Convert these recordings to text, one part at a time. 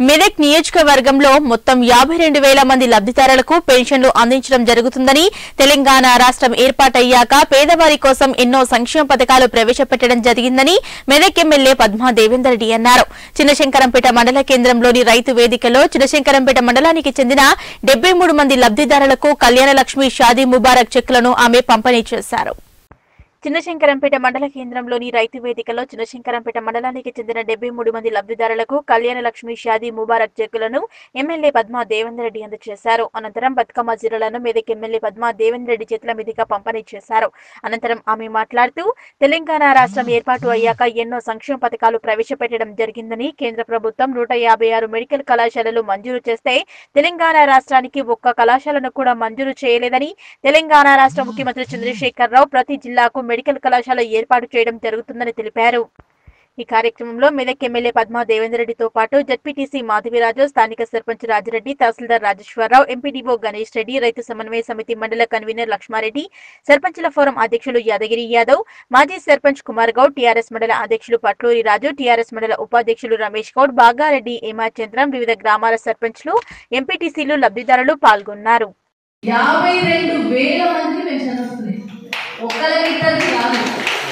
మెదక్ నియోజకవర్గంలో మొత్తం యాభై రెండు వేల మంది లబ్దిదారులకు పెన్షన్లు అందించడం జరుగుతుందని తెలంగాణ రాష్ట్రం ఏర్పాటయ్యాక పేదవారి కోసం ఎన్నో సంక్షేమ పథకాలు ప్రవేశపెట్టడం జరిగిందని మెదక్ ఎమ్మెల్యే పద్మా దేవేందర్ రెడ్డి అన్నారు చిన్నశంకరంపేట మండల కేంద్రంలోని రైతు వేదికలో చిన్నశంకరంపేట మండలానికి చెందిన డెబ్బై మూడు మంది లబ్దిదారులకు కళ్యాణ లక్ష్మి షాదీ ముబారక్ చెక్కులను ఆమె పంపిణీ చేశారు చిన్నశంకరంపేట మండల కేంద్రంలోని రైతు వేదికలో చిన్నశంకరంపేట మండలానికి చెందిన డెబ్బై మూడు మంది లబ్ధిదారులకు కళ్యాణ లక్ష్మి షాదీ ముబారక్ చెక్కులను ఎమ్మెల్యే పద్మా దేవేందర్ రెడ్డి అందజేశారు అనంతరం బతుకమ్మ జిల్లాలను మెదక్ ఎమ్మెల్యే పద్మా దేవేందర్ రెడ్డి చేతుల మీదుగా పంపిణీ చేశారు అనంతరం ఆమె మాట్లాడుతూ తెలంగాణ రాష్ట్రం ఏర్పాటు అయ్యాక ఎన్నో సంక్షేమ పథకాలు ప్రవేశపెట్టడం జరిగిందని కేంద్ర ప్రభుత్వం నూట యాభై ఆరు మెడికల్ కళాశాలలు మంజూరు చేస్తే తెలంగాణ రాష్ట్రానికి ఒక్క కళాశాలను కూడా మంజూరు చేయలేదని తెలంగాణ రాష్ట్ర ముఖ్యమంత్రి చంద్రశేఖరరావు ప్రతి జిల్లాకు మెడికల్ కళాశాల ఏర్పాటు చేయడం జరుగుతుందని తెలిపారు ఈ కార్యక్రమంలో మెదక్ ఎమ్మెల్యే పద్మా దేవేందర్ రెడ్డితో పాటు జడ్పీటీసీ మాధవిరాజు స్థానిక సర్పంచ్ రాజిరెడ్డి తహసీల్దార్ రాజేశ్వరరావు ఎంపీడీఓ గణేష్ రెడ్డి రైతు సమన్వయ సమితి మండల కన్వీనర్ లక్ష్మారెడ్డి సర్పంచుల ఫోరం అధ్యక్షులు యాదగిరి యాదవ్ మాజీ సర్పంచ్ కుమార్ గౌడ్ టీఆర్ఎస్ మండల అధ్యక్షులు పట్లూరి రాజు టీఆర్ఎస్ మండల ఉపాధ్యక్షులు రమేష్ గౌడ్ బాగారెడ్డి ఏమాచంద్రం వివిధ గ్రామాల సర్పంచ్లు ఎంపీటీసీలు లబ్ధిదారులు పాల్గొన్నారు యాభై రెండు వేల మంది పెన్షన్ వస్తుంది ఒక్కరిద్దరికి కాదు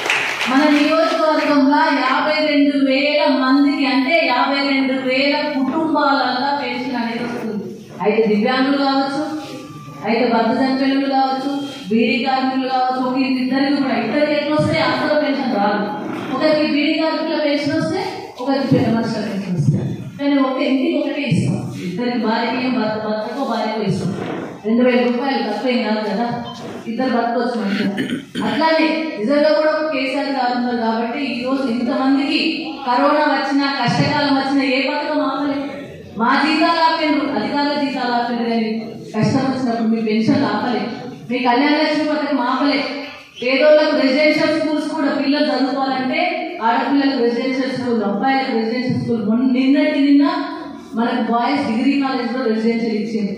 మన నియోజకవర్గంలో యాభై రెండు వేల మందికి అంటే యాభై రెండు వేల కుటుంబాలలో పెన్షన్ అనేది వస్తుంది అయితే దివ్యాంగులు కావచ్చు అయితే భర్త చనిపోయినలు కావచ్చు బీడీ కార్మికులు కావచ్చు ఒక ఇద్దరికి కూడా ఇద్దరికి ఎట్లా వస్తే అందరూ పెన్షన్ రాదు ఒకరికి బీడీ కార్మికుల పెన్షన్ వస్తే ఒకరికి పెద్ద మనుషుల పెన్షన్ వస్తే కానీ ఒక ఇంటికి ఒకటే ఇస్తాం ఇద్దరికి భార్యకి భర్త భర్తకో భార్యకో ఇస్తాం రెండు వేల రూపాయలు తక్కువ ఏం కాదు కదా ఇద్దరు బతకొచ్చు మంచిగా అట్లానే నిజంగా కూడా ఒక కేసీఆర్ గారు ఉన్నారు కాబట్టి ఈ రోజు ఇంతమందికి కరోనా వచ్చినా కష్టకాలం వచ్చినా ఏ పథకం ఆపలేదు మా జీతాలు ఆపిండ్రు అధికారుల జీతాలు ఆపిండ్రు కానీ కష్టం వచ్చినప్పుడు మీ పెన్షన్ ఆపలే మీ కళ్యాణ లక్ష్మి పథకం ఆపలే పేదోళ్ళకు రెసిడెన్షియల్ స్కూల్స్ కూడా పిల్లలు చదువుకోవాలంటే ఆడపిల్లలకు రెసిడెన్షియల్ స్కూల్ అబ్బాయిలకు రెసిడెన్షియల్ స్కూల్ మొన్న నిన్నటి నిన్న మనకు బాయ్స్ డిగ్రీ కాలేజ్లో రెసిడెన్షియల్ ఇచ్చింది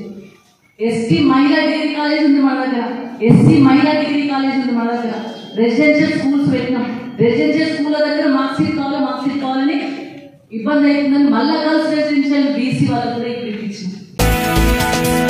ఎస్టీ మహిళా డిగ్రీ కాలేజ్ ఉంది మన దగ్గర ఎస్సీ మహిళా డిగ్రీ కాలేజ్ ఉంది మన దగ్గర రెసిడెన్షియల్ స్కూల్స్ పెట్టినాం రెసిడెన్షియల్ స్కూల్ దగ్గర మార్క్స్ కావాలి మార్క్స్ కావాలని ఇబ్బంది అవుతుందని మళ్ళా గర్ల్స్ రెసిడెన్షియల్ బీసీ వాళ్ళకు కూడా ఇప్పుడు ఇప్పించింది